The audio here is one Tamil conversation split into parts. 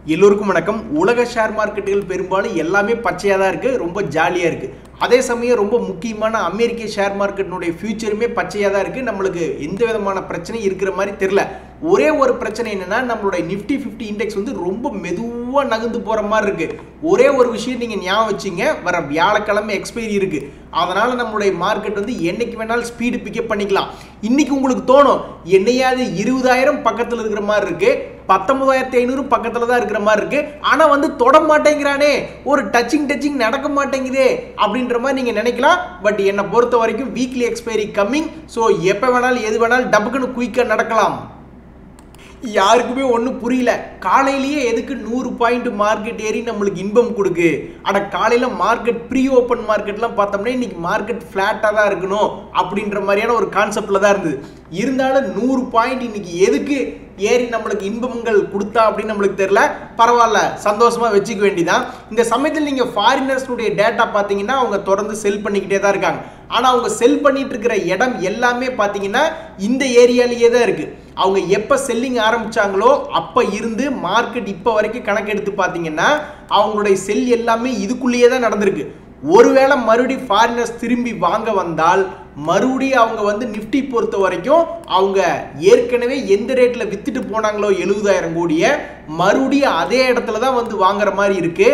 எல்லோருக்கும் வணக்கம் உலக ஷேர் மார்க்கெட்டுகள் பெரும்பாலும் எல்லாமே பச்சையாக தான் இருக்குது ரொம்ப ஜாலியாக இருக்குது அதே சமயம் ரொம்ப முக்கியமான அமெரிக்க ஷேர் மார்க்கெட்டினுடைய ஃபியூச்சருமே பச்சையாக தான் இருக்குது நம்மளுக்கு எந்த விதமான பிரச்சனையும் இருக்கிற மாதிரி தெரில ஒரே ஒரு பிரச்சனை என்னன்னா நம்மளுடைய நிஃப்டி ஃபிஃப்டி இண்டெக்ஸ் வந்து ரொம்ப மெதுவாக நகர்ந்து போகிற மாதிரி இருக்குது ஒரே ஒரு விஷயம் நீங்கள் ஞாபகம் வச்சிங்க வர வியாழக்கிழமை எக்ஸ்பைரி இருக்குது அதனால் நம்மளுடைய மார்க்கெட் வந்து என்னைக்கு வேணாலும் ஸ்பீடு பிக்கப் பண்ணிக்கலாம் இன்னைக்கு உங்களுக்கு தோணும் என்னையாவது இருபதாயிரம் பக்கத்தில் இருக்கிற மாதிரி இருக்குது பத்தொன்பதாயிரத்தி ஐநூறு பக்கத்தில் தான் இருக்கிற மாதிரி இருக்கு ஆனால் வந்து தொட மாட்டேங்கிறானே ஒரு டச்சிங் டச்சிங் நடக்க மாட்டேங்குதே அப்படின்ற மாதிரி நீங்கள் நினைக்கலாம் பட் என்னை பொறுத்த வரைக்கும் வீக்லி எக்ஸ்பைரி கம்மிங் ஸோ எப்போ வேணாலும் எது வேணாலும் டபுக்குன்னு குயிக்காக நடக்கலாம் யாருக்குமே ஒன்றும் புரியல காலையிலேயே எதுக்கு நூறு பாயிண்ட் மார்க்கெட் ஏறி நம்மளுக்கு இன்பம் கொடுக்கு அட காலையில் மார்க்கெட் ப்ரீ ஓப்பன் மார்க்கெட்லாம் பார்த்தோம்னா இன்னைக்கு மார்க்கெட் ஃப்ளாட்டாக தான் இருக்கணும் அப்படின்ற மாதிரியான ஒரு கான்செப்டில் தான் இருந்தது இருந்தாலும் நூறு பாயிண்ட் இன்னைக்கு எதுக்கு ஏறி நம்மளுக்கு இன்பங்கள் கொடுத்தா அப்படின்னு நம்மளுக்கு தெரியல பரவாயில்ல சந்தோஷமா வச்சுக்க வேண்டியதான் இந்த சமயத்தில் நீங்கள் ஃபாரினர்ஸ்னுடைய டேட்டா பார்த்தீங்கன்னா அவங்க தொடர்ந்து செல் பண்ணிக்கிட்டே தான் இருக்காங்க ஆனால் அவங்க செல் பண்ணிட்டு இருக்கிற இடம் எல்லாமே பார்த்தீங்கன்னா இந்த ஏரியாலேயே தான் இருக்குது அவங்க எப்போ செல்லிங் ஆரம்பிச்சாங்களோ அப்போ இருந்து மார்க்கெட் இப்போ வரைக்கும் கணக்கெடுத்து பார்த்தீங்கன்னா அவங்களுடைய செல் எல்லாமே இதுக்குள்ளேயே தான் நடந்திருக்கு ஒருவேளை மறுபடி ஃபாரினர்ஸ் திரும்பி வாங்க வந்தால் மறுபடியும் அவங்க வந்து நிஃப்டி பொறுத்த வரைக்கும் அவங்க ஏற்கனவே எந்த ரேட்டில் வித்துட்டு போனாங்களோ எழுபதாயிரம் கோடியை மறுபடியும் அதே இடத்துல தான் வந்து வாங்குற மாதிரி இருக்குது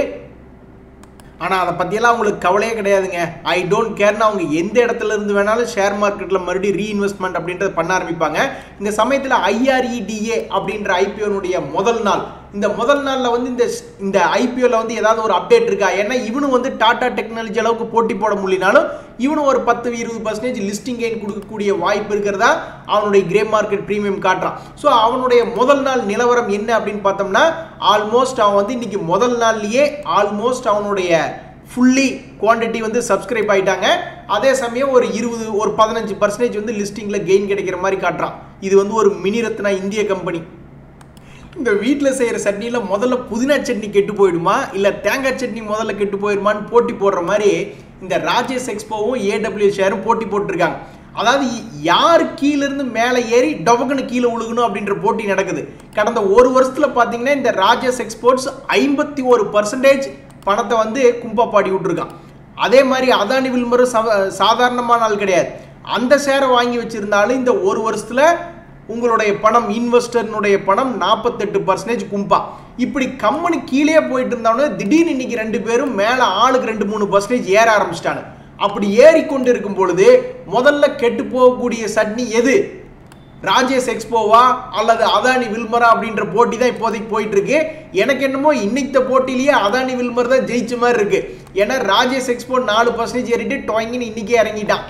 ஆனால் அதை பற்றியெல்லாம் அவங்களுக்கு கவலையே கிடையாதுங்க ஐ டோன்ட் கேர்னு அவங்க எந்த இடத்துல இருந்து வேணாலும் ஷேர் மார்க்கெட்டில் மறுபடியும் ரீஇன்வெஸ்ட்மெண்ட் அப்படின்றத பண்ண ஆரம்பிப்பாங்க இந்த சமயத்தில் ஐஆர்இடிஏ அப்படின்ற ஐபிஓனுடைய முதல் நாள் இந்த முதல் நாளில் வந்து இந்த இந்த ஐபிஓவில் வந்து ஏதாவது ஒரு அப்டேட் இருக்கா ஏன்னா இவனும் வந்து டாடா டெக்னாலஜி அளவுக்கு போட்டி போட முடியலனாலும் இவனும் ஒரு பத்து இருபது பர்சன்டேஜ் லிஸ்டிங் கெயின் கொடுக்கக்கூடிய வாய்ப்பு இருக்கிறதா அவனுடைய கிரே மார்க்கெட் ப்ரீமியம் காட்டுறான் ஸோ அவனுடைய முதல் நாள் நிலவரம் என்ன அப்படின்னு பார்த்தோம்னா ஆல்மோஸ்ட் அவன் வந்து இன்னைக்கு முதல் நாள்லயே ஆல்மோஸ்ட் அவனுடைய ஃபுல்லி குவான்டிட்டி வந்து சப்ஸ்கிரைப் ஆயிட்டாங்க அதே சமயம் ஒரு இருபது ஒரு பதினஞ்சு பர்சன்டேஜ் வந்து லிஸ்டிங்கில் கெயின் கிடைக்கிற மாதிரி காட்டுறான் இது வந்து ஒரு மினி ரத்னா இந்திய கம்பெனி இந்த வீட்டில் செய்கிற சட்னியில் முதல்ல புதினா சட்னி கெட்டு போயிடுமா இல்லை தேங்காய் சட்னி முதல்ல கெட்டு போயிடுமான்னு போட்டி போடுற மாதிரி இந்த ராஜேஷ் எக்ஸ்போவும் ஏடபிள்யூ ஷேரும் போட்டி போட்டிருக்காங்க அதாவது யார் கீழேருந்து மேலே ஏறி டொபக்குன்னு கீழே விழுகணும் அப்படின்ற போட்டி நடக்குது கடந்த ஒரு வருஷத்தில் பார்த்தீங்கன்னா இந்த ராஜேஷ் எக்ஸ்போர்ட்ஸ் ஐம்பத்தி ஒரு பர்சன்டேஜ் பணத்தை வந்து கும்பா பாடி விட்டுருக்கான் அதே மாதிரி அதானி வில்மரும் சாதாரணமான ஆள் கிடையாது அந்த ஷேரை வாங்கி வச்சிருந்தாலும் இந்த ஒரு வருஷத்தில் உங்களுடைய பணம் இன்வெஸ்டர்னுடைய பணம் நாற்பத்தெட்டு பர்சன்டேஜ் கும்பா இப்படி கம்பெனி கீழே போயிட்டு இருந்தாலும் திடீர்னு இன்னைக்கு ரெண்டு பேரும் மேலே ஆளுக்கு ரெண்டு மூணு பர்சன்டேஜ் ஏற ஆரம்பிச்சிட்டாங்க அப்படி ஏறிக்கொண்டு இருக்கும் பொழுது முதல்ல கெட்டு போகக்கூடிய சட்னி எது ராஜேஷ் எக்ஸ்போவா அல்லது அதானி வில்மரா அப்படின்ற போட்டி தான் இப்போதைக்கு போயிட்டு இருக்கு எனக்கு என்னமோ இன்னைக்கு போட்டிலேயே அதானி வில்மர் தான் ஜெயிச்ச மாதிரி இருக்கு ஏன்னா ராஜேஷ் எக்ஸ்போ நாலு பர்சன்டேஜ் ஏறிட்டு டொயங்கின்னு இன்னைக்கே இறங்கிட்டான்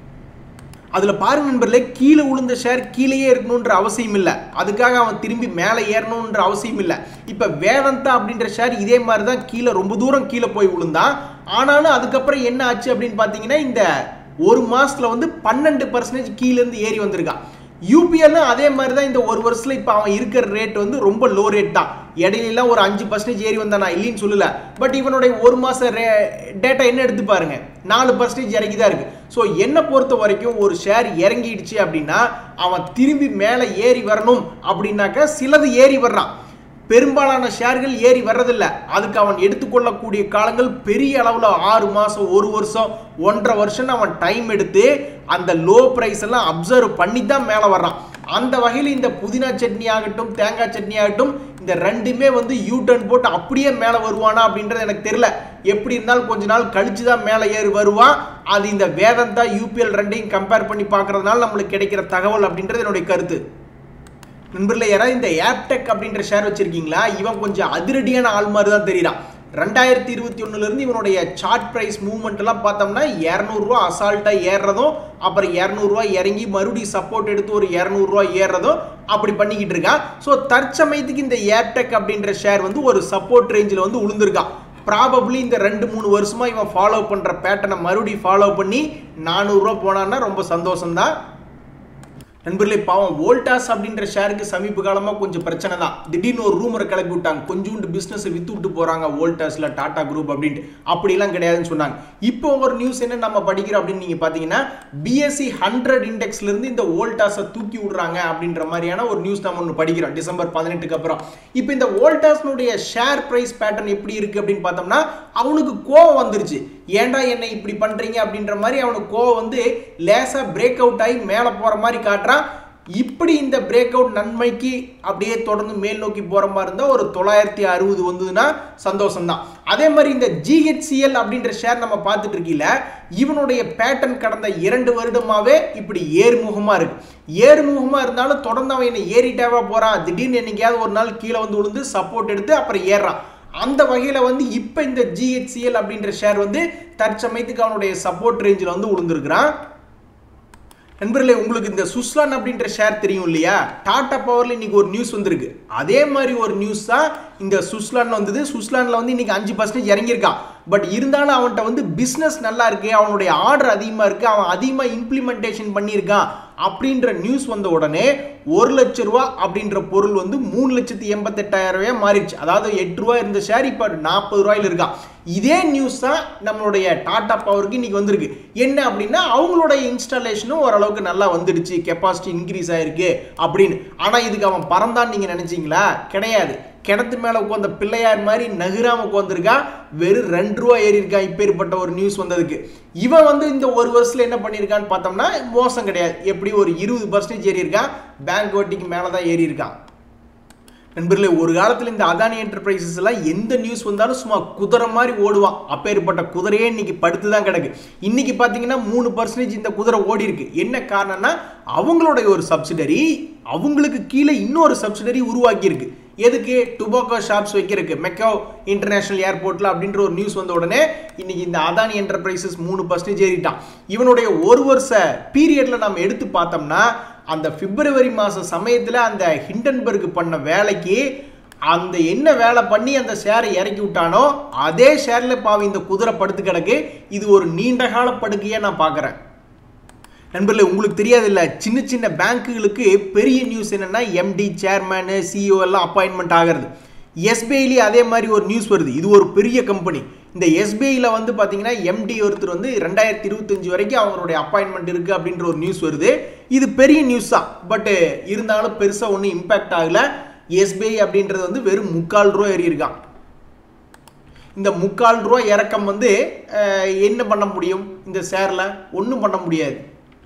அதில் பாருங்க நண்பர்களே கீழே விழுந்த ஷேர் கீழேயே இருக்கணுன்ற அவசியம் இல்லை அதுக்காக அவன் திரும்பி மேலே ஏறணுன்ற அவசியம் இல்லை இப்போ வேதந்தா அப்படின்ற ஷேர் இதே மாதிரி தான் கீழே ரொம்ப தூரம் கீழே போய் விழுந்தான் ஆனாலும் அதுக்கப்புறம் என்ன ஆச்சு அப்படின்னு பார்த்தீங்கன்னா இந்த ஒரு மாசத்துல வந்து பன்னெண்டு பர்சன்டேஜ் கீழேருந்து ஏறி வந்திருக்கான் யூபிஎல்லும் அதே மாதிரி தான் இந்த ஒரு வருஷத்தில் இப்போ அவன் இருக்கிற ரேட் வந்து ரொம்ப லோ ரேட் தான் இடையிலாம் ஒரு அஞ்சு பர்சன்டேஜ் ஏறி வந்தான் நான் இல்லைன்னு சொல்லல பட் இவனுடைய ஒரு மாத ரே டேட்டா என்ன எடுத்து பாருங்க நாலு பர்சன்டேஜ் இறங்கி தான் இருக்கு ஸோ என்னை பொறுத்த வரைக்கும் ஒரு ஷேர் இறங்கிடுச்சு அப்படின்னா அவன் திரும்பி மேலே ஏறி வரணும் அப்படின்னாக்க சிலது ஏறி வர்றான் பெரும்பாலான ஷேர்கள் ஏறி வர்றதில்ல அதுக்கு அவன் எடுத்துக்கொள்ளக்கூடிய காலங்கள் பெரிய அளவில் ஆறு மாதம் ஒரு வருஷம் ஒன்றரை வருஷம் அவன் டைம் எடுத்து அந்த லோ ப்ரைஸ் எல்லாம் அப்சர்வ் பண்ணி தான் மேலே வர்றான் அந்த வகையில் இந்த புதினா சட்னி ஆகட்டும் தேங்காய் சட்னி ஆகட்டும் இந்த ரெண்டுமே வந்து யூ டர்ன் போட்டு அப்படியே மேலே வருவானா அப்படின்றது எனக்கு தெரியல எப்படி இருந்தாலும் கொஞ்ச நாள் கழிச்சு தான் மேலே ஏறி வருவான் அது இந்த வேதந்தா யூபிஎல் ரெண்டையும் கம்பேர் பண்ணி பார்க்கறதுனால நம்மளுக்கு கிடைக்கிற தகவல் அப்படின்றது என்னுடைய கருத்து நண்பர்களே யாராவது இந்த ஏப்டெக் அப்படின்ற ஷேர் வச்சிருக்கீங்களா இவன் கொஞ்சம் அதிரடியான ஆள் மாதிரி தான் தெரியுறான் ரெண்டாயிரத்தி இருபத்தி ஒன்றுலேருந்து இவனுடைய சார்ட் ப்ரைஸ் மூவ்மெண்ட் எல்லாம் பார்த்தோம்னா இரநூறுவா அசால்ட்டாக ஏறுறதும் அப்புறம் இரநூறுவா இறங்கி மறுபடியும் சப்போர்ட் எடுத்து ஒரு இரநூறுவா ஏறுறதும் அப்படி பண்ணிக்கிட்டு இருக்கான் ஸோ தற்சமயத்துக்கு இந்த ஏப்டெக் அப்படின்ற ஷேர் வந்து ஒரு சப்போர்ட் ரேஞ்சில் வந்து உளுந்திருக்கான் ப்ராபப்ளி இந்த ரெண்டு மூணு வருஷமாக இவன் ஃபாலோ பண்ணுற பேட்டர்னை மறுபடியும் ஃபாலோ பண்ணி நானூறுரூவா போனான்னா ரொம்ப சந்தோஷம்தான் நண்பர்களே பாவம் வோல்டாஸ் அப்படின்ற ஷேருக்கு சமீப காலமாக கொஞ்சம் பிரச்சனை தான் திடீர்னு ஒரு ரூமரை கிளப்பி விட்டாங்க கொஞ்சோண்டு பிஸ்னஸை வித்து விட்டு போகிறாங்க வோல்டாஸில் டாடா குரூப் அப்படின்ட்டு அப்படிலாம் கிடையாதுன்னு சொன்னாங்க இப்போ ஒரு நியூஸ் என்ன நம்ம படிக்கிறோம் அப்படின்னு நீங்கள் பார்த்தீங்கன்னா பிஎஸ்சி ஹண்ட்ரட் இண்டெக்ஸ்லேருந்து இந்த வோல்டாஸை தூக்கி விடுறாங்க அப்படின்ற மாதிரியான ஒரு நியூஸ் நம்ம ஒன்று படிக்கிறோம் டிசம்பர் பதினெட்டுக்கு அப்புறம் இப்போ இந்த வோல்டாஸ்னுடைய ஷேர் ப்ரைஸ் பேட்டர்ன் எப்படி இருக்குது அப்படின்னு பார்த்தோம்னா அவனுக்கு கோவம் வந்துருச்சு ஏன்டா என்னை இப்படி பண்ணுறீங்க அப்படின்ற மாதிரி அவனுக்கு கோவம் வந்து லேசாக பிரேக் அவுட் ஆகி மேலே போகிற மாதிரி காட்டுறான் இப்படி இந்த பிரேக் அவுட் நன்மைக்கு அப்படியே தொடர்ந்து மேல் நோக்கி போகிற மாதிரி இருந்தால் ஒரு தொள்ளாயிரத்தி அறுபது வந்ததுன்னா சந்தோஷம் தான் அதே மாதிரி இந்த ஜிஹெச்சிஎல் அப்படின்ற ஷேர் நம்ம பார்த்துட்டு இருக்கீல இவனுடைய பேட்டர்ன் கடந்த இரண்டு வருடமாகவே இப்படி ஏறுமுகமாக இருக்கு ஏறுமுகமாக இருந்தாலும் தொடர்ந்து அவன் என்ன ஏறிட்டாவா போகிறான் திடீர்னு என்னைக்காவது ஒரு நாள் கீழே வந்து விழுந்து சப்போர்ட் எடுத்து அப்புறம் ஏறுறான் அந்த வகையில் வந்து இப்போ இந்த ஜிஹெச்சிஎல் அப்படின்ற ஷேர் வந்து தற்சமயத்துக்கு அவனுடைய சப்போர்ட் ரேஞ்சில் வந்து விழுந்திருக்கிறான் நண்பர்களே உங்களுக்கு இந்த சுஸ்லான் அப்படின்ற ஷேர் தெரியும் இல்லையா டாடா பவர்ல இன்னைக்கு ஒரு நியூஸ் வந்திருக்கு அதே மாதிரி ஒரு நியூஸ் தான் இந்த சுஸ்லான் வந்தது சுஸ்லான்ல வந்து இன்னைக்கு அஞ்சு பர்சன்டேஜ் இறங்கியிருக்கான் பட் இருந்தாலும் அவன்கிட்ட வந்து பிஸ்னஸ் நல்லா இருக்கு அவனுடைய ஆர்டர் அதிகமாக இருக்கு அவன் அதிகமாக இம்ப்ளிமெண்டேஷன் பண்ணியிருக்கான் அப்படின்ற நியூஸ் வந்த உடனே ஒரு லட்ச ரூபா அப்படின்ற பொருள் வந்து மூணு லட்சத்தி எண்பத்தெட்டாயிரம் ரூபாய் மாறிடுச்சு அதாவது எட்டு ரூபாய் இருந்த ஷேர் இப்போ நாற்பது ரூபாயில இருக்கான் இதே நியூஸ் தான் நம்மளுடைய டாடா பவருக்கு இன்னைக்கு வந்திருக்கு என்ன அப்படின்னா அவங்களோட இன்ஸ்டாலேஷனும் ஓரளவுக்கு நல்லா வந்துடுச்சு கெப்பாசிட்டி இன்க்ரீஸ் ஆயிருக்கு அப்படின்னு ஆனால் இதுக்கு அவன் பறந்தான் நீங்கள் நினைச்சீங்களா கிடையாது கிணத்து மேலே உட்காந்த பிள்ளையார் மாதிரி நகுராம உட்காந்துருக்கா வெறும் ரெண்டு ரூபா ஏறி இருக்கான் இப்பேற்பட்ட ஒரு நியூஸ் வந்ததுக்கு இவன் வந்து இந்த ஒரு வருஷத்தில் என்ன பண்ணியிருக்கான்னு பார்த்தோம்னா மோசம் கிடையாது எப்படி ஒரு இருபது பர்சன்டேஜ் ஏறி இருக்கான் பேங்க் வட்டிக்கு மேலே தான் ஏறி இருக்கான் நண்பர்களே ஒரு காலத்தில் இந்த அதானி என்டர்பிரைசஸ் எல்லாம் எந்த நியூஸ் வந்தாலும் சும்மா குதிரை மாதிரி ஓடுவான் அப்பேற்பட்ட குதிரையே இன்னைக்கு படுத்து தான் கிடக்கு இன்னைக்கு பார்த்தீங்கன்னா மூணு பர்சன்டேஜ் இந்த குதிரை ஓடி இருக்கு என்ன காரணம்னா அவங்களுடைய ஒரு சப்சிடரி அவங்களுக்கு கீழே இன்னொரு சப்சிடரி உருவாக்கி இருக்கு எதுக்கு டுபாக்கோ ஷாப்ஸ் வைக்கிறதுக்கு மெக்கோ இன்டர்நேஷனல் ஏர்போர்ட்டில் அப்படின்ற ஒரு நியூஸ் வந்த உடனே இன்னைக்கு இந்த அதானி என்டர்பிரைசஸ் மூணு பர்சன்டேஜ் ஏறிட்டான் இவனுடைய ஒரு வருஷ பீரியடில் நம்ம எடுத்து பார்த்தோம்னா அந்த பிப்ரவரி மாத சமயத்தில் அந்த ஹிண்டன்பர்க் பண்ண வேலைக்கு அந்த என்ன வேலை பண்ணி அந்த ஷேரை இறக்கி விட்டானோ அதே ஷேரில் பாவி இந்த குதிரை படுத்து கிடக்கு இது ஒரு நீண்ட கால படுக்கையாக நான் பார்க்குறேன் நண்பர்களே உங்களுக்கு தெரியாது இல்லை சின்ன சின்ன பேங்க்குகளுக்கு பெரிய நியூஸ் என்னென்னா எம்டி சேர்மேனு சிஇஓ எல்லாம் அப்பாயின்மெண்ட் ஆகிறது எஸ்பிஐலேயே அதே மாதிரி ஒரு நியூஸ் வருது இது ஒரு பெரிய கம்பெனி இந்த எஸ்பிஐயில் வந்து பார்த்தீங்கன்னா எம்டி ஒருத்தர் வந்து ரெண்டாயிரத்தி இருபத்தஞ்சு வரைக்கும் அவங்களுடைய அப்பாயின்மெண்ட் இருக்குது அப்படின்ற ஒரு நியூஸ் வருது இது பெரிய நியூஸ் தான் பட்டு இருந்தாலும் பெருசாக ஒன்றும் இம்பேக்ட் ஆகலை எஸ்பிஐ அப்படின்றது வந்து வெறும் முக்கால் ரூபா ஏறி இருக்கான் இந்த முக்கால் ரூபா இறக்கம் வந்து என்ன பண்ண முடியும் இந்த ஷேரில் ஒன்றும் பண்ண முடியாது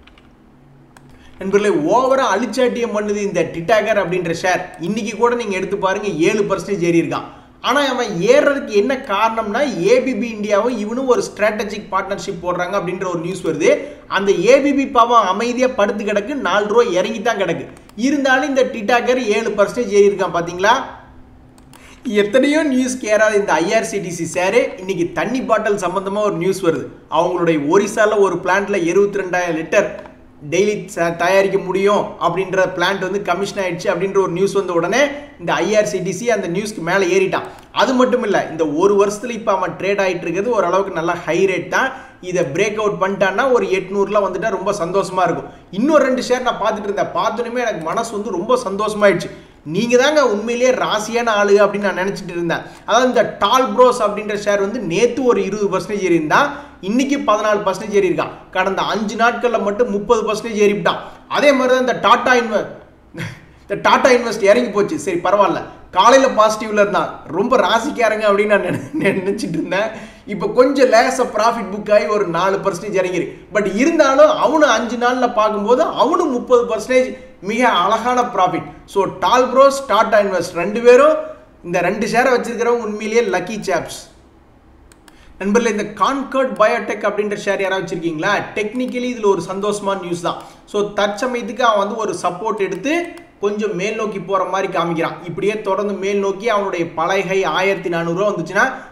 நண்பர்களே ஓவராக அழிச்சாட்டியம் பண்ணுது இந்த டிட்டாகர் அப்படின்ற ஷேர் இன்னைக்கு கூட நீங்கள் எடுத்து பாருங்க ஏழு பர்சன்டேஜ் ஏறி இருக்கான் ஆனால் அவன் ஏறுறதுக்கு என்ன காரணம்னா ஏபிபி இந்தியாவும் இவனும் ஒரு ஸ்ட்ராட்டஜிக் பார்ட்னர்ஷிப் போடுறாங்க அப்படின்ற ஒரு நியூஸ் வருது அந்த ஏபிபி பாவம் அமைதியாக படுத்து கிடக்கு நாலு ரூபா இறங்கி தான் கிடக்கு இருந்தாலும் இந்த டிட்டாகர் ஏழு பர்சன்டேஜ் ஏறி இருக்கான் பார்த்தீங்களா எத்தனையோ நியூஸ் கேராத இந்த ஐஆர்சிடிசி சேரு இன்னைக்கு தண்ணி பாட்டில் சம்பந்தமாக ஒரு நியூஸ் வருது அவங்களுடைய ஒரிசால ஒரு பிளான்ட்ல இருபத்தி ரெண்டாயிரம் லிட்டர் டெய்லி தயாரிக்க முடியும் அப்படின்ற பிளான்ட் வந்து கமிஷன் ஆயிடுச்சு அப்படின்ற ஒரு நியூஸ் வந்த உடனே இந்த ஐஆர்சிடிசி அந்த நியூஸ்க்கு மேலே ஏறிட்டான் அது மட்டும் இல்லை இந்த ஒரு வருஷத்துல இப்போ அவன் ட்ரேட் ஆகிட்டு இருக்கிறது ஓரளவுக்கு நல்லா ஹை ரேட் தான் இதை பிரேக் அவுட் பண்ணிட்டான்னா ஒரு எட்நூறுல வந்துட்டா ரொம்ப சந்தோஷமா இருக்கும் இன்னும் ரெண்டு ஷேர் நான் பார்த்துட்டு இருந்தேன் பார்த்தோன்னே எனக்கு மனசு வந்து ரொம்ப சந்தோஷமாயிடுச்சு நீங்க தாங்க உண்மையிலேயே ராசியான ஆளு அப்படின்னு நான் நினைச்சிட்டு இருந்தேன் அதாவது இந்த டால் ப்ரோஸ் அப்படின்ற ஷேர் வந்து நேத்து ஒரு இருபது பர்சன்டேஜ் ஏறி இருந்தா இன்னைக்கு பதினாலு பர்சன்டேஜ் ஏறி இருக்கான் கடந்த அஞ்சு நாட்களில் மட்டும் முப்பது பர்சன்டேஜ் ஏறிவிட்டான் அதே மாதிரி தான் இந்த டாடா இன்வெ இந்த டாடா இன்வெஸ்ட் இறங்கி போச்சு சரி பரவாயில்ல காலையில் பாசிட்டிவ்ல இருந்தான் ரொம்ப ராசிக்காரங்க அப்படின்னு நான் நினை- நினைச்சிட்டு இருந்தேன் இப்போ கொஞ்சம் லேசாக ப்ராஃபிட் புக் ஆகி ஒரு நாலு பர்சன்டேஜ் இறங்கிரு பட் இருந்தாலும் அவனும் அஞ்சு நாளில் பார்க்கும்போது அவனும் முப்பது பர்சன்டேஜ் மிக அழகான ப்ராஃபிட் ஸோ டால் ப்ரோஸ் டாடா இன்வெஸ்ட் ரெண்டு பேரும் இந்த ரெண்டு ஷேரை வச்சிருக்கிறவங்க உண்மையிலேயே லக்கி சாப்ஸ் நண்பர்களே இந்த கான்கர்ட் பயோடெக் அப்படின்ற ஷேர் யாராவது வச்சிருக்கீங்களா டெக்னிக்கலி இதில் ஒரு சந்தோஷமான நியூஸ் தான் ஸோ தற்சமயத்துக்கு அவன் வந்து ஒரு சப்போர்ட் எடுத்து கொஞ்சம் மேல் நோக்கி போகிற மாதிரி காமிக்கிறான் இப்படியே தொடர்ந்து மேல் நோக்கி அவனுடைய பழைய ஹை ஆயிரத்தி நானூறுரூவா வந்துச்சுன்னா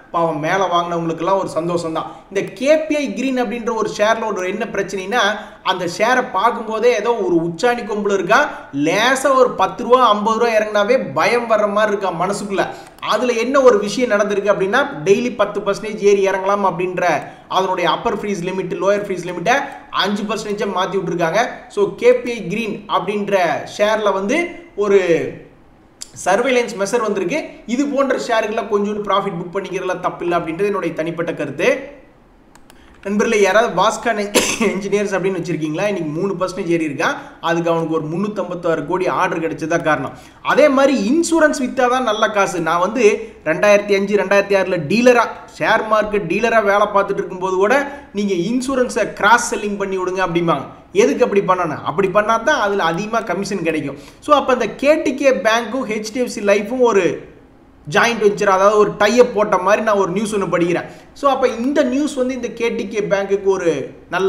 பாவம் மேலே வாங்கினவங்களுக்குலாம் ஒரு சந்தோஷம் தான் இந்த கேபிஐ கிரீன் அப்படின்ற ஒரு ஷேரில் ஒரு என்ன பிரச்சனைனா அந்த ஷேரை பார்க்கும்போதே ஏதோ ஒரு உச்சாணி கொம்புல இருக்கா லேசாக ஒரு பத்து ரூபா ஐம்பது ரூபா இறங்கினாவே பயம் வர்ற மாதிரி இருக்கா மனசுக்குள்ள அதில் என்ன ஒரு விஷயம் நடந்திருக்கு அப்படின்னா டெய்லி பத்து பர்சன்டேஜ் ஏறி இறங்கலாம் அப்படின்ற அதனுடைய upper freeze limit lower freeze லிமிட்டை அஞ்சு பர்சன்டேஜாக மாற்றி விட்ருக்காங்க ஸோ கேபிஐ கிரீன் அப்படின்ற ஷேரில் வந்து ஒரு சர்வேலன்ஸ் மெஷர் வந்திருக்கு இது போன்ற ஷேர்களில் கொஞ்சம் ப்ராஃபிட் புக் பண்ணிக்கிறதுல தப்பில்லை அப்படின்றது என்னுடைய தனிப்பட்ட கருத்து நண்பர்களே யாராவது பாஸ்கான் என்ஜினியர்ஸ் அப்படின்னு வச்சிருக்கீங்களா இன்னைக்கு மூணு பர்சன்டேஜ் ஏறி இருக்கா அதுக்கு அவனுக்கு ஒரு முந்நூற்றம்பத்தாறு கோடி ஆர்டர் கிடைச்சதா காரணம் அதே மாதிரி இன்சூரன்ஸ் விற்றா தான் நல்ல காசு நான் வந்து ரெண்டாயிரத்தி அஞ்சு ரெண்டாயிரத்தி ஆறில் டீலராக ஷேர் மார்க்கெட் டீலராக வேலை பார்த்துட்டு இருக்கும்போது கூட நீங்கள் இன்சூரன்ஸை கிராஸ் செல்லிங் பண்ணி விடுங்க அப்படிம்பாங்க எதுக்கு அப்படி பண்ணணும் அப்படி பண்ணால் தான் அதில் அதிகமாக கமிஷன் கிடைக்கும் ஸோ அப்போ அந்த கேடிகே பேங்க்கும் ஹெச்டிஎஃப்சி லைஃபும் ஒரு ஜாயிண்ட் வெஞ்சர் அதாவது ஒரு டைப் போட்ட மாதிரி நான் ஒரு நியூஸ் ஒன்று படிக்கிறேன் ஸோ அப்போ இந்த நியூஸ் வந்து இந்த கேடிகே பேங்க்குக்கு ஒரு நல்ல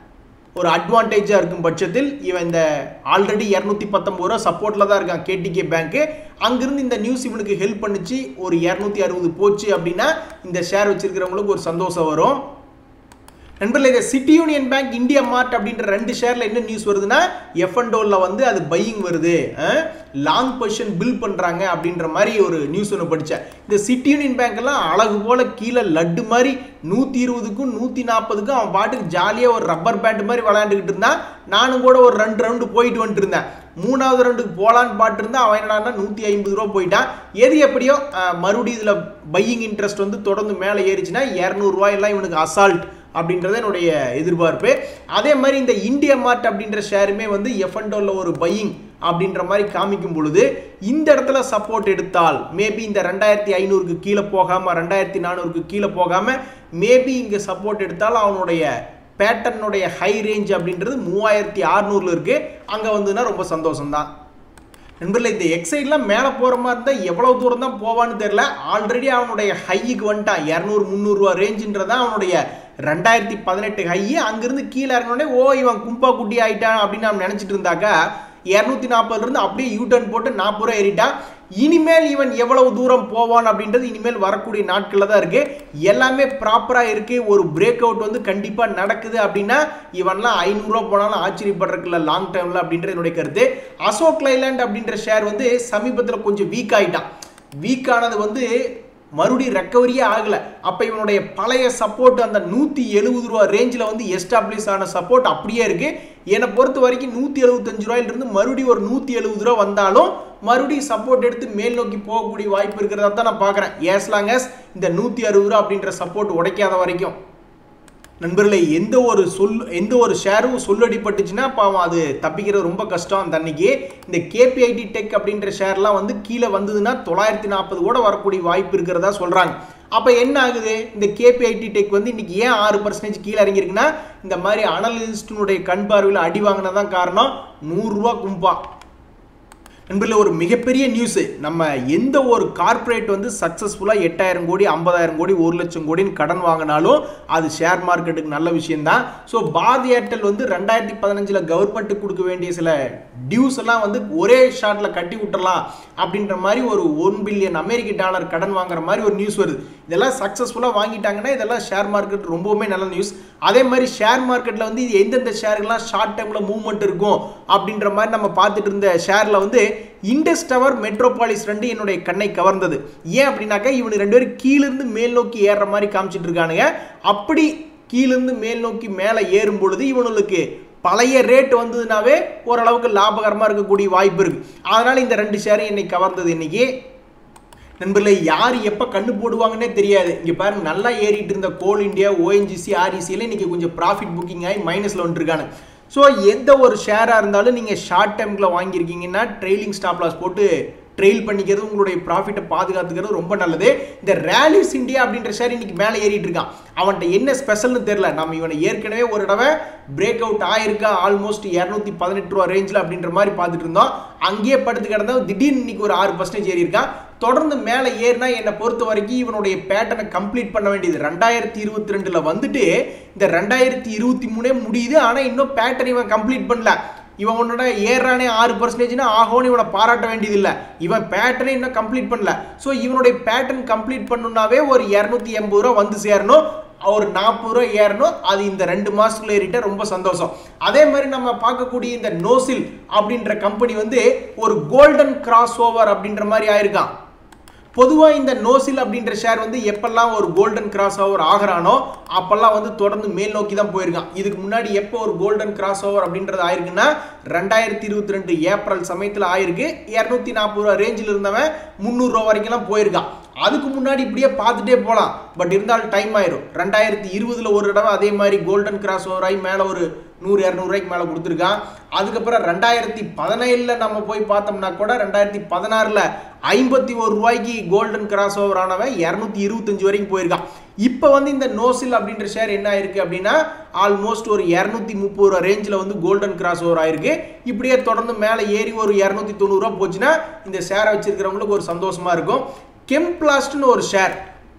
ஒரு அட்வான்டேஜாக இருக்கும் பட்சத்தில் இவன் இந்த ஆல்ரெடி இரநூத்தி பத்தொம்பது ரூபா சப்போர்ட்டில் தான் இருக்கான் கேடிகே பேங்க்கு அங்கிருந்து இந்த நியூஸ் இவனுக்கு ஹெல்ப் பண்ணுச்சு ஒரு இரநூத்தி அறுபது போச்சு அப்படின்னா இந்த ஷேர் வச்சிருக்கிறவங்களுக்கு ஒரு சந்தோஷம் வரும் நண்பர்களே இந்த City Union Bank India Mart அப்படின்ற ரெண்டு ஷேரில் என்ன நியூஸ் வருதுன்னா எஃப்என்டோவில் வந்து அது பையிங் வருது லாங் பொசிஷன் பில் பண்ணுறாங்க அப்படின்ற மாதிரி ஒரு நியூஸ் ஒன்று படித்தேன் இந்த சிட்டி யூனியன் பேங்க்லாம் அழகு போல் கீழே லட்டு மாதிரி நூற்றி இருபதுக்கும் நூற்றி நாற்பதுக்கும் அவன் பாட்டுக்கு ஜாலியாக ஒரு ரப்பர் பேண்ட் மாதிரி விளையாண்டுக்கிட்டு இருந்தான் நானும் கூட ஒரு ரெண்டு ரவுண்டு போயிட்டு வந்துட்டு இருந்தேன் மூணாவது ரெண்டுக்கு போகலான்னு பாட்டு அவன் என்னடா நூற்றி ஐம்பது ரூபா போயிட்டான் எது எப்படியோ மறுபடியும் இதில் பையிங் இன்ட்ரெஸ்ட் வந்து தொடர்ந்து மேலே ஏறிச்சுன்னா இரநூறுவாயெல்லாம் இவனுக்கு அசால்ட் அப்படின்றது என்னுடைய எதிர்பார்ப்பு அதே மாதிரி இந்த இந்தியா மார்ட் அப்படின்ற ஷேருமே வந்து எஃப்என்டோவில் ஒரு பையிங் அப்படின்ற மாதிரி காமிக்கும் பொழுது இந்த இடத்துல சப்போர்ட் எடுத்தால் மேபி இந்த ரெண்டாயிரத்தி ஐநூறுக்கு கீழே போகாமல் ரெண்டாயிரத்தி நானூறுக்கு கீழே போகாமல் மேபி இங்கே சப்போர்ட் எடுத்தால் அவனுடைய பேட்டர்னுடைய ஹை ரேஞ்ச் அப்படின்றது மூவாயிரத்தி அறுநூறுல இருக்கு அங்கே வந்துன்னா ரொம்ப சந்தோஷம்தான் நண்பர்களே இந்த எக்ஸைட்லாம் மேலே போகிற மாதிரி இருந்தால் எவ்வளோ தூரம் தான் போவான்னு தெரில ஆல்ரெடி அவனுடைய ஹைக்கு வந்துட்டான் இரநூறு முந்நூறுரூவா ரேஞ்சுன்றதான் அவனுடைய ரெண்டாயிரத்தி பதினெட்டு ஹை அங்கேருந்து கீழே இறங்கினோடனே ஓ இவன் கும்பா குட்டி ஆயிட்டான் அப்படின்னு நம்ம நினச்சிட்டு இருந்தாக்கா இரநூத்தி நாற்பதுலேருந்து அப்படியே யூ டர்ன் போட்டு நாற்பது ரூபா ஏறிட்டான் இனிமேல் இவன் எவ்வளவு தூரம் போவான் அப்படின்றது இனிமேல் வரக்கூடிய நாட்களில் தான் இருக்கு எல்லாமே ப்ராப்பராக இருக்கு ஒரு பிரேக் அவுட் வந்து கண்டிப்பாக நடக்குது அப்படின்னா இவன்லாம் ஐநூறுரூவா போனாலும் ஆச்சரியப்படுறதுல லாங் டைமில் அப்படின்றது என்னுடைய கருத்து அசோக் லைலாண்ட் அப்படின்ற ஷேர் வந்து சமீபத்தில் கொஞ்சம் வீக் ஆகிட்டான் வீக் ஆனது வந்து மறுபடியும் ரெக்கவரியே ஆகலை அப்போ இவனுடைய பழைய சப்போர்ட் அந்த நூற்றி எழுபது ரூபா ரேஞ்சில் வந்து எஸ்டாப்ளிஷ் ஆன சப்போர்ட் அப்படியே இருக்குது என்னை பொறுத்த வரைக்கும் நூற்றி எழுபத்தஞ்சு ரூபாயிலிருந்து மறுபடியும் ஒரு நூற்றி எழுபது ரூபா வந்தாலும் மறுபடியும் சப்போர்ட் எடுத்து மேல் நோக்கி போகக்கூடிய வாய்ப்பு இருக்கிறதா தான் நான் பார்க்குறேன் ஏஸ் லாங் as இந்த நூற்றி அறுபது ரூபா அப்படின்ற சப்போர்ட் உடைக்காத வரைக்கும் நண்பர்களே எந்த ஒரு சொல் எந்த ஒரு ஷேரும் சொல்லடிப்பட்டுச்சுன்னா பாவம் அது தப்பிக்கிறது ரொம்ப கஷ்டம் அந்த அன்னைக்கு இந்த கேபிஐடி டெக் அப்படின்ற ஷேர்லாம் வந்து கீழே வந்ததுன்னா தொள்ளாயிரத்தி நாற்பது கூட வரக்கூடிய வாய்ப்பு இருக்கிறதா சொல்கிறாங்க அப்போ என்ன ஆகுது இந்த கேபிஐடி டெக் வந்து இன்னைக்கு ஏன் ஆறு பர்சன்டேஜ் கீழே இறங்கியிருக்குன்னா இந்த மாதிரி அனலிஸ்டினுடைய கண் பார்வையில் அடி வாங்கினதான் காரணம் நூறுரூவா கும்பா நண்பர்களே ஒரு மிகப்பெரிய நியூஸு நம்ம எந்த ஒரு கார்ப்பரேட் வந்து சக்ஸஸ்ஃபுல்லாக எட்டாயிரம் கோடி ஐம்பதாயிரம் கோடி ஒரு லட்சம் கோடின்னு கடன் வாங்கினாலும் அது ஷேர் மார்க்கெட்டுக்கு நல்ல விஷயம்தான் ஸோ பாரதி ஏர்டெல் வந்து ரெண்டாயிரத்தி பதினஞ்சில் கவர்மெண்ட்டுக்கு கொடுக்க வேண்டிய சில டியூஸ் எல்லாம் வந்து ஒரே ஷாட்டில் கட்டி விட்டுறலாம் அப்படின்ற மாதிரி ஒரு ஒன் பில்லியன் அமெரிக்க டாலர் கடன் வாங்குற மாதிரி ஒரு நியூஸ் வருது இதெல்லாம் சக்ஸஸ்ஃபுல்லாக வாங்கிட்டாங்கன்னா இதெல்லாம் ஷேர் மார்க்கெட் ரொம்பவுமே நல்ல நியூஸ் அதே மாதிரி ஷேர் மார்க்கெட்டில் வந்து இது எந்தெந்த ஷேருக்கெல்லாம் ஷார்ட் டைமில் மூவ்மெண்ட் இருக்கும் அப்படின்ற மாதிரி நம்ம பார்த்துட்டு இருந்த ஷேரில் வந்து இண்டஸ் டவர் மெட்ரோபாலிஸ் ரெண்டு என்னுடைய கண்ணை கவர்ந்தது ஏன் அப்படின்னாக்கா இவனு ரெண்டு பேரும் கீழிருந்து மேல் நோக்கி ஏறுற மாதிரி காமிச்சிட்டு இருக்கானுங்க அப்படி கீழிருந்து மேல் நோக்கி மேலே ஏறும் பொழுது இவனுக்கு பழைய ரேட் வந்ததுனாவே ஓரளவுக்கு லாபகரமாக இருக்கக்கூடிய வாய்ப்பு இருக்கு அதனால இந்த ரெண்டு ஷேரும் என்னை கவர்ந்தது இன்னைக்கு நண்பர்களே யார் எப்போ கண்ணு போடுவாங்கன்னே தெரியாது இங்கே பாருங்க நல்லா ஏறிட்டு இருந்த கோல் இந்தியா ஓஎன்ஜிசி ஆர்இசியில் இன்னைக்கு கொஞ்சம் ப்ராஃபிட் புக்கிங் ஆகி மைனஸில் வந்துருக்கானு ஸோ எந்த ஒரு ஷேராக இருந்தாலும் நீங்கள் ஷார்ட் டைமில் வாங்கியிருக்கீங்கன்னா ட்ரெயிலிங் ஸ்டாப் லாஸ் போட்டு ட்ரெயில் பண்ணிக்கிறது உங்களுடைய ப்ராஃபிட்டை பாதுகாத்துக்கிறது ரொம்ப நல்லது இந்த ரேலிஸ் இந்தியா அப்படின்ற ஷேர் இன்னைக்கு மேலே ஏறிட்டு இருக்கான் அவன்கிட்ட என்ன ஸ்பெஷல்னு தெரில நம்ம இவனை ஏற்கனவே ஒரு தடவை பிரேக் அவுட் ஆயிருக்கா ஆல்மோஸ்ட் இரநூத்தி பதினெட்டு ரூபா ரேஞ்சில் அப்படின்ற மாதிரி பார்த்துட்டு இருந்தோம் அங்கேயே படுத்து கிடந்தா திடீர்னு இன்னைக்கு ஒரு ஆறு பர்சன்டேஜ் ஏறி இருக்கான் தொடர்ந்து மேலே ஏறினா என்னை பொறுத்த வரைக்கும் இவனுடைய பேட்டனை கம்ப்ளீட் பண்ண வேண்டியது ரெண்டாயிரத்தி இருபத்தி ரெண்டில் வந்துட்டு இந்த ரெண்டாயிரத்தி இருபத்தி மூணே முடியுது ஆனால் இன்னும் பேட்டர்ன் இவன் கம்ப்ளீட் பண்ணல இவன் உன்னோட ஏறானே ஆறு பர்சன்டேஜ்னா ஆகோன்னு இவனை பாராட்ட வேண்டியதில்லை இவன் பேட்டர்னே இன்னும் கம்ப்ளீட் பண்ணல ஸோ இவனுடைய பேட்டர்ன் கம்ப்ளீட் பண்ணுனாவே ஒரு இரநூத்தி எண்பது ரூபா வந்து சேரணும் ஒரு நாற்பது ரூபா ஏறணும் அது இந்த ரெண்டு மாசத்துக்குள்ள ஏறிட்டா ரொம்ப சந்தோஷம் அதே மாதிரி நம்ம பார்க்கக்கூடிய இந்த நோசில் அப்படின்ற கம்பெனி வந்து ஒரு கோல்டன் கிராஸ் ஓவர் அப்படின்ற மாதிரி ஆயிருக்கான் பொதுவாக இந்த நோசில் அப்படின்ற ஷேர் வந்து எப்பெல்லாம் ஒரு கோல்டன் கிராஸ் ஓவர் ஆகிறானோ அப்பெல்லாம் வந்து தொடர்ந்து மேல் நோக்கி தான் போயிருக்கான் இதுக்கு முன்னாடி எப்போ ஒரு கோல்டன் கிராஸ் ஓவர் அப்படின்றது ஆயிருக்குன்னா ரெண்டாயிரத்தி இருபத்தி ரெண்டு ஏப்ரல் சமயத்தில் ஆயிருக்கு இரநூத்தி நாற்பது ரூபா ரேஞ்சில் இருந்தவன் முந்நூறுரூவா வரைக்கும்லாம் போயிருக்கான் அதுக்கு முன்னாடி இப்படியே பார்த்துட்டே போகலாம் பட் இருந்தாலும் டைம் ஆயிரும் ரெண்டாயிரத்தி இருபதுல ஒரு தடவை அதே மாதிரி கோல்டன் கிராஸ் ஓவர் ஆகி மேலே ஒரு நூறு இரநூறுவாய்க்கு மேலே கொடுத்துருக்கான் அதுக்கப்புறம் ரெண்டாயிரத்தி பதினேழில் நம்ம போய் பார்த்தோம்னா கூட ரெண்டாயிரத்தி பதினாறில் ஐம்பத்தி ஒரு ரூபாய்க்கு கோல்டன் கிராஸ் ஓவர் ஆனவன் இரநூத்தி இருபத்தஞ்சு வரைக்கும் போயிருக்கான் இப்போ வந்து இந்த நோசில் அப்படின்ற ஷேர் என்ன ஆயிருக்கு அப்படின்னா ஆல்மோஸ்ட் ஒரு இரநூத்தி முப்பது ரூபா ரேஞ்சில் வந்து கோல்டன் கிராஸ் ஓவர் ஆயிருக்கு இப்படியே தொடர்ந்து மேலே ஏறி ஒரு இரநூத்தி தொண்ணூறுரூவா போச்சுன்னா இந்த ஷேரை வச்சிருக்கிறவங்களுக்கு ஒரு சந்தோஷமா இருக்கும் கெம்பிளாஸ்ட்னு ஒரு ஷேர்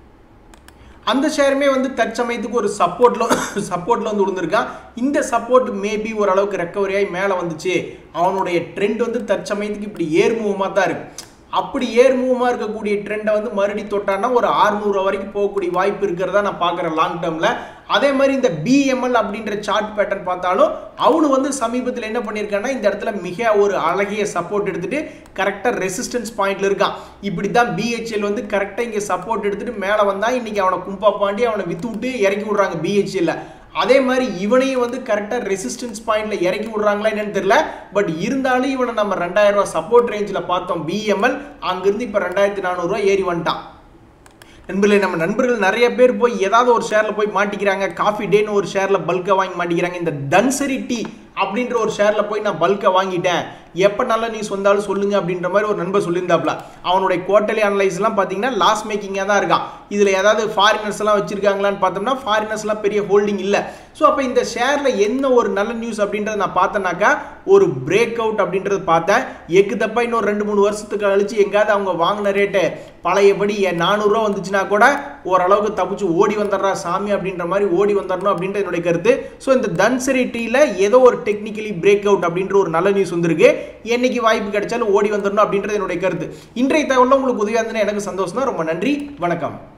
அந்த ஷேருமே வந்து தற்சமயத்துக்கு ஒரு சப்போர்ட்ல சப்போர்ட்ல வந்து விழுந்திருக்கான் இந்த சப்போர்ட் மேபி ஓரளவுக்கு ரெக்கவரி ஆகி மேலே வந்துச்சு அவனுடைய ட்ரெண்ட் வந்து தற்சமயத்துக்கு இப்படி ஏர் மூவமாக தான் இருக்கு அப்படி ஏர் மூவமாக இருக்கக்கூடிய ட்ரெண்டை வந்து மறுபடி தொட்டான்னா ஒரு ஆறுநூறு வரைக்கும் போகக்கூடிய வாய்ப்பு இருக்கிறதா நான் பார்க்குறேன் லாங் டேர்மில் அதே மாதிரி இந்த பிஎம்எல் அப்படின்ற சார்ட் பேட்டர்ன் பார்த்தாலும் அவனு வந்து சமீபத்தில் என்ன பண்ணியிருக்கான்னா இந்த இடத்துல மிக ஒரு அழகிய சப்போர்ட் எடுத்துட்டு கரெக்டாக ரெசிஸ்டன்ஸ் பாயிண்ட்ல இருக்கான் இப்படி தான் பிஹெச்எல் வந்து கரெக்டாக இங்கே சப்போர்ட் எடுத்துட்டு மேலே வந்தால் இன்னைக்கு அவனை கும்பா பாண்டி அவனை வித்து விட்டு இறக்கி விடுறாங்க பிஹெச்எல்ல அதே மாதிரி இவனையும் வந்து கரெக்டாக ரெசிஸ்டன்ஸ் பாயிண்ட்ல இறக்கி விடுறாங்களா என்னன்னு தெரியல பட் இருந்தாலும் இவனை நம்ம ரெண்டாயிரம் ரூபாய் சப்போர்ட் ரேஞ்சில் பார்த்தோம் பிஎம்எல் அங்கிருந்து இப்போ ரெண்டாயிரத்தி நானூறுரூவா ஏறி வந்துட்டான் நண்பர்களே நம்ம நண்பர்கள் நிறைய பேர் போய் ஏதாவது ஒரு ஷேரில் போய் மாட்டிக்கிறாங்க காஃபி டேன்னு ஒரு ஷேரில் பல்காக வாங்கி மாட்டிக்கிறாங்க இந்த தன்சரி டீ அப்படின்ற ஒரு ஷேரில் போய் நான் பல்காக வாங்கிட்டேன் எப்போ நல்ல நியூஸ் வந்தாலும் சொல்லுங்க அப்படின்ற மாதிரி ஒரு நண்பர் சொல்லியிருந்தாப்ல அவனுடைய குவார்டர்லி அனலைஸ்லாம் பார்த்தீங்கன்னா லாஸ் மேக்கிங்காக தான் இருக்கான் இதில் ஏதாவது ஃபாரினர்ஸ் எல்லாம் வச்சிருக்காங்களான்னு பார்த்தோம்னா ஃபாரினர்ஸ்லாம் பெரிய ஹோல்டிங் இல்லை ஸோ அப்போ இந்த ஷேரில் என்ன ஒரு நல்ல நியூஸ் அப்படின்றத நான் பார்த்தேனாக்கா ஒரு பிரேக் அவுட் அப்படின்றது பார்த்தேன் எக்கு தப்பா இன்னொரு ரெண்டு மூணு வருஷத்துக்கு கழிச்சு எங்காவது அவங்க வாங்கின ரேட்டு பழையபடி நானூறுரூவா வந்துச்சுன்னா கூட ஓரளவுக்கு தப்பிச்சு ஓடி வந்துடுறா சாமி அப்படின்ற மாதிரி ஓடி வந்துடணும் அப்படின்ற என்னுடைய கருத்து ஸோ இந்த தன்சரி டீல ஏதோ ஒரு டெக்னிக்கலி பிரேக் அவுட் அப்படின்ற ஒரு நல்ல நியூஸ் வந்திருக்கு என்னைக்கு வாய்ப்பு கிடைச்சாலும் ஓடி வந்துடணும் அப்படின்றது என்னுடைய கருத்து இன்றைய தகவலில் உங்களுக்கு உதவியாக இருந்ததுன்னா எனக்கு சந்தோஷம் தான் ரொம்ப நன்றி வணக்கம்